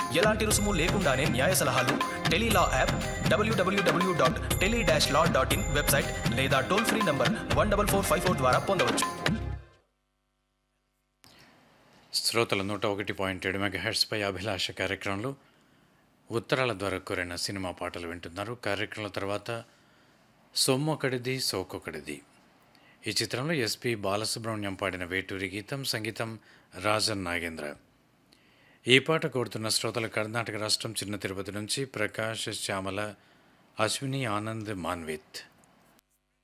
ఎలాంటి రుసుము లేకుండానే న్యాయ సలహాలు Tele Law app W W W dot tele dash law dot in website లేదా toll free number one double four five four ద్వారా పొందవచ్చు శ్రోతల నూట ఒకటి పాయింట్ ఏడు మెగాహెడ్స్పై అభిలాష కార్యక్రమంలో ఉత్తరాల ద్వారా కోరిన సినిమా పాటలు వింటున్నారు కార్యక్రమం తర్వాత సొమ్మొకడిది సోకొకడిది ఈ చిత్రంలో ఎస్పి బాలసుబ్రహ్మణ్యం పాడిన వేటూరి గీతం సంగీతం రాజన్ నాగేంద్ర ఈ పాట కోరుతున్న శ్రోతలు కర్ణాటక రాష్ట్రం చిన్న తిరుపతి నుంచి ప్రకాష్ శ్యామల అశ్విని ఆనంద్ మాన్విత్